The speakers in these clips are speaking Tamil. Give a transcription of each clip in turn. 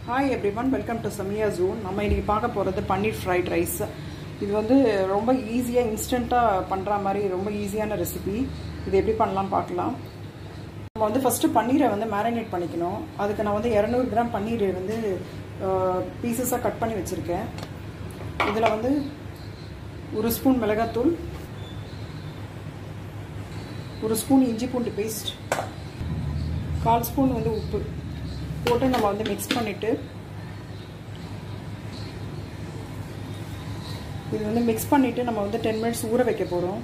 hi everyone welcome to Samiya June நம்ம இன்றைக்கி பார்க்க போகிறது பன்னீர் ஃப்ரைட் ரைஸ் இது வந்து ரொம்ப ஈஸியாக இன்ஸ்டண்ட்டாக பண்ணுற மாதிரி ரொம்ப ஈஸியான ரெசிபி இது எப்படி பண்ணலாம் பார்க்கலாம் நம்ம வந்து ஃபஸ்ட்டு பன்னீரை வந்து மேரினேட் பண்ணிக்கணும் அதுக்கு நான் வந்து இரநூறு கிராம் பன்னீர் வந்து பீசஸாக கட் பண்ணி வச்சுருக்கேன் இதில் வந்து ஒரு ஸ்பூன் மிளகாத்தூள் ஒரு ஸ்பூன் இஞ்சி பூண்டு பேஸ்ட் கால் ஸ்பூன் வந்து உப்பு போட்டு நம்ம வந்து மிக்ஸ் பண்ணிவிட்டு இது வந்து மிக்ஸ் பண்ணிவிட்டு நம்ம வந்து டென் மினிட்ஸ் ஊற வைக்க போகிறோம்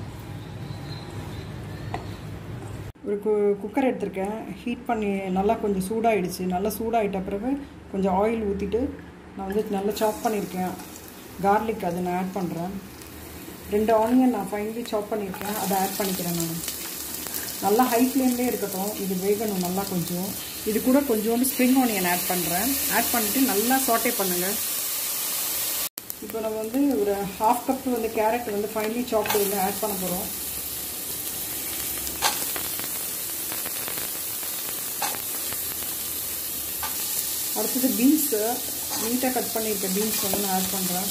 ஒரு கு குக்கர் எடுத்திருக்கேன் ஹீட் பண்ணி நல்லா கொஞ்சம் சூடாகிடுச்சு நல்லா சூடாகிட்ட பிறகு கொஞ்சம் ஆயில் ஊற்றிட்டு நான் வந்து நல்லா சாப் பண்ணியிருக்கேன் கார்லிக் அதை நான் ஆட் பண்ணுறேன் ரெண்டு ஆனியன் நான் ஃபைனலி சாப் பண்ணியிருக்கேன் அதை ஆட் பண்ணிக்கிறேன் நான் நல்லா ஹை ஃப்ளேம்லேயே இருக்கட்டும் இது வேகணும் நல்லா கொஞ்சம் இது கூட கொஞ்சோண்டு ஸ்ப்ரிங் ஆனியன் ஆட் பண்ணுறேன் ஆட் பண்ணிவிட்டு நல்லா சாட்டே பண்ணுங்கள் இப்போ நம்ம வந்து ஒரு ஹாஃப் கப் வந்து கேரட் வந்து ஃபைனலி சாப் வந்து ஆட் பண்ண போகிறோம் அடுத்தது பீன்ஸு நீட்டாக கட் பண்ணியிருக்க பீன்ஸ் வந்து நான் ஆட் பண்ணுறேன்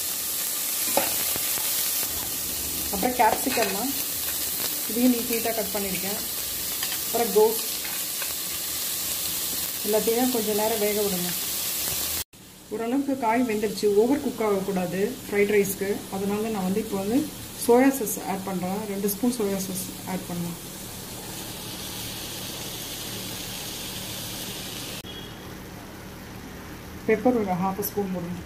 அப்புறம் கேப்சிகம்மா இதையும் நீட் நீட்டாக கட் பண்ணியிருக்கேன் அப்புறம் கோஸ் எல்லாத்தையும் கொஞ்சம் நேரம் வேக விடுங்க ஓரளவுக்கு காய் வெந்துருச்சு ஓவர் குக் ஆகக்கூடாது ஃப்ரைட் ரைஸ்க்கு அதனால நான் வந்து இப்போ வந்து சோயா சாஸ் ஆட் பண்ணுறேன் ரெண்டு ஸ்பூன் சோயா சாஸ் ஆட் பண்ணலாம் பெப்பர் ஒரு ஹாஃப் ஸ்பூன் போடுங்க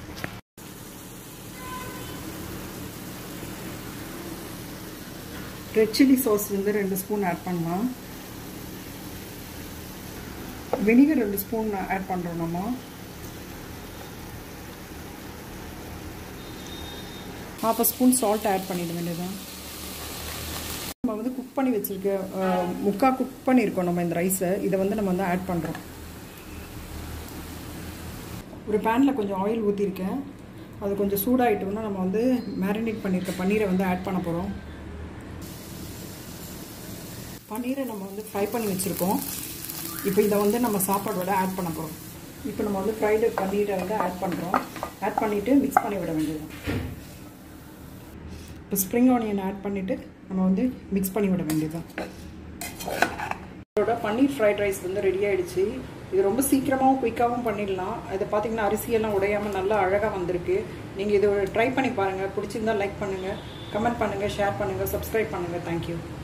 ரெட் சில்லி சாஸ் வந்து ரெண்டு ஸ்பூன் ஆட் பண்ணலாம் வினிகர் ரெண்டு ஸ்பூன் ஆட் பண்ணுறோம் நம்ம ஹாஃப் ஸ்பூன் சால்ட் ஆட் பண்ணிட வேண்டியதான் நம்ம வந்து குக் பண்ணி வச்சுருக்க முக்கா குக் பண்ணியிருக்கோம் நம்ம இந்த ரைஸை இதை வந்து நம்ம வந்து ஆட் பண்ணுறோம் ஒரு பேனில் கொஞ்சம் ஆயில் ஊற்றிருக்கேன் அது கொஞ்சம் சூடாகிட்டோம்னா நம்ம வந்து மேரினேட் பண்ணியிருக்க பன்னீரை வந்து ஆட் பண்ண போகிறோம் பன்னீரை நம்ம வந்து ஃப்ரை பண்ணி வச்சுருக்கோம் இப்போ இதை வந்து நம்ம சாப்பாடோட ஆட் பண்ண போகிறோம் இப்போ நம்ம வந்து ஃப்ரைடு பன்னீரை வந்து ஆட் பண்ணுறோம் ஆட் பண்ணிவிட்டு மிக்ஸ் பண்ணி விட வேண்டியது இப்போ ஸ்ப்ரிங் ஆனியன் ஆட் பண்ணிவிட்டு நம்ம வந்து மிக்ஸ் பண்ணி விட வேண்டியதுதான் இதோட பன்னீர் ஃப்ரைட் ரைஸ் வந்து ரெடி ஆகிடுச்சு இது ரொம்ப சீக்கிரமாகவும் குயிக்காகவும் பண்ணிடலாம் இதை பார்த்தீங்கன்னா அரிசியெல்லாம் உடையாமல் நல்லா அழகாக வந்திருக்கு நீங்கள் இது ட்ரை பண்ணி பாருங்கள் பிடிச்சிருந்தா லைக் பண்ணுங்கள் கமெண்ட் பண்ணுங்கள் ஷேர் பண்ணுங்கள் சப்ஸ்கிரைப் பண்ணுங்கள் தேங்க்யூ